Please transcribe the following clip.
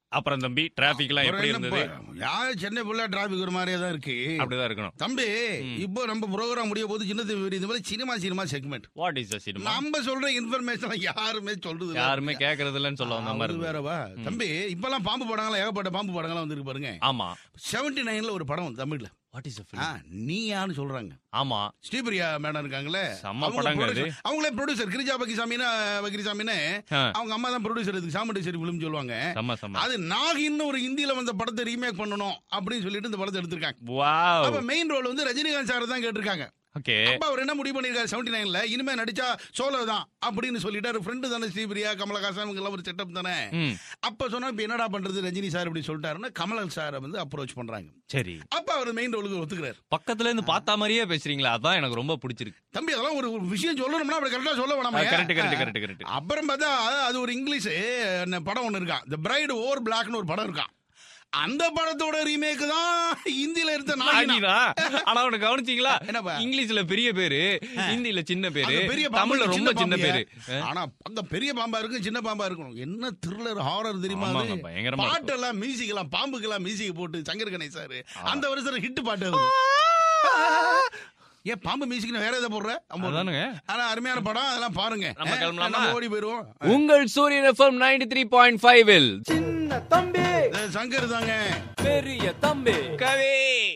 அப்புறம் தம்பி டிராபிக் எல்லாம் எப்படி அப்புறம் இருந்தது என்னப்பா, யார் சென்னை ஃபுல்லா டிராபிக் ஒரு மாதிரியே தான் இருக்கு அப்படிதான் இருக்கணும் தம்பி இப்போ நம்ம ப்ரோக்ராம் முடிய போது சின்ன தம்பி இந்த மாதிரி cinema cinema segment what is the cinema நம்ம சொல்ற இன்ஃபர்மேஷன் யாருமே சொல்றது இல்ல. யாருமே கேக்குறது இல்லன்னு சொல்ல வந்த மாதிரி அது இருந்தது. வேறவா தம்பி இப்பெல்லாம் பாம்பு படங்கள்லாம் ஏகப்பட்ட பாம்பு படங்கள்லாம் வந்துருக்கு பாருங்க ஆமா செவன்டி நைன்ல ஒரு படம் வந்து தமிழ்ல வாட் இஸ் ஆ, நீயான்னு சொல்றாங்க ஆமா ஸ்ரீபிரியா மேடம் இருக்காங்களே செம்ம அவங்க படங்க அது. producer- அவங்களே ப்ரொடியூசர் கிரிஜா பக்கிசாமின்னு பக்கிரிசாமின்னு ஆ. அவங்க அம்மா தான் ப்ரொடியூசர் இதுக்கு சாமுண்டேஸ்வரி ஃபிலிம் சொல்லுவாங்க செம்ம செம்ம அது நாகின்னு ஒரு ஹிந்தில வந்த படத்தை ரீமேக் பண்ணணும் அப்படின்னு சொல்லிட்டு இந்த படத்தை எடுத்திருக்காங்க வாவ் அப்ப மெயின் ரோல் வந்து ரஜினிகாந்த் சார் தான் கேட்டிருக்காங்க ஓகே அப்ப அவர் என்ன முடிவு பண்ணிருக்காரு செவன்டி நைன்ல இனிமே நடிச்சா சோலோ தான் அப்படின்னு சொல்லிட்டாரு ஃப்ரெண்டு தானே ஸ்ரீபிரியா கமலஹாசன் இவங்க எல்லாம் ஒரு செட்டப் தானே ம் அப்ப சொன்னா இப்ப என்னடா பண்றது ரஜினி சார் இப்படி சொல்லிட்டாருன்னா கமலன் சாரை வந்து அப்ரோச் பண்றாங்க சரி அப்ப அவர் மெயின் ரோலுக்கு ஒத்துக்கிறாரு பக்கத்துல இருந்து பார்த்தா மாதிரியே பேசுறீங்களா அதான் எனக்கு ரொம்ப பிடிச்சிருக்கு தம்பி அதெல்லாம் ஒரு ஒரு விஷயம் சொல்லணும்னா அப்படி கரெக்டா சொல்ல வேணாமா கரெக்ட் கரெக்ட் கரெக்ட் கரெக்ட் அப்புறம் பார்த்தா அது ஒரு இங்கிலீஷ் என்ன படம் ஒன்று இருக்கா த பிரைட் ஓவர் பிளாக்னு ஒரு படம் இருக்கான் அந்த படத்தோட ரீமேக் தான் ஹிந்தில இருந்த நாகினா ஆனா உனக்கு கவனிச்சீங்களா என்னப்பா? இங்கிலீஷ்ல பெரிய பேரு ஹிந்தில சின்ன பேரு அங்க பெரிய பாம்பு, தமிழ்ல ரொம்ப சின்ன பாம்பு. பேரு ஆனா அங்க பெரிய பாம்பா இருக்கும் சின்ன பாம்பா இருக்கணும் என்ன த்ரில்லர் ஹாரர் தெரியுமா ஆமாங்க, அது? பயங்கரமா இருக்கும். பாட்டு எல்லாம் மியூசிக் எல்லாம் பாம்புக்கு எல்லாம் மியூசிக் போட்டு சங்கர் கணேஷ் சார் அந்த வருஷம் ஹிட் பாட்டு அது ஏன் பாம்பு மியூசிக் வேற எதை போடுற ஆமா. அதானுங்க ஆனா அருமையான படம் அதெல்லாம் பாருங்க நம்ம கிளம்பலாமா? நம்ம ஓடி போயிருவோம் உங்கள் Suryan FM ninety three point five சின்ன தம்பி இது சங்கர் தாங்க பெரிய தம்பி கவி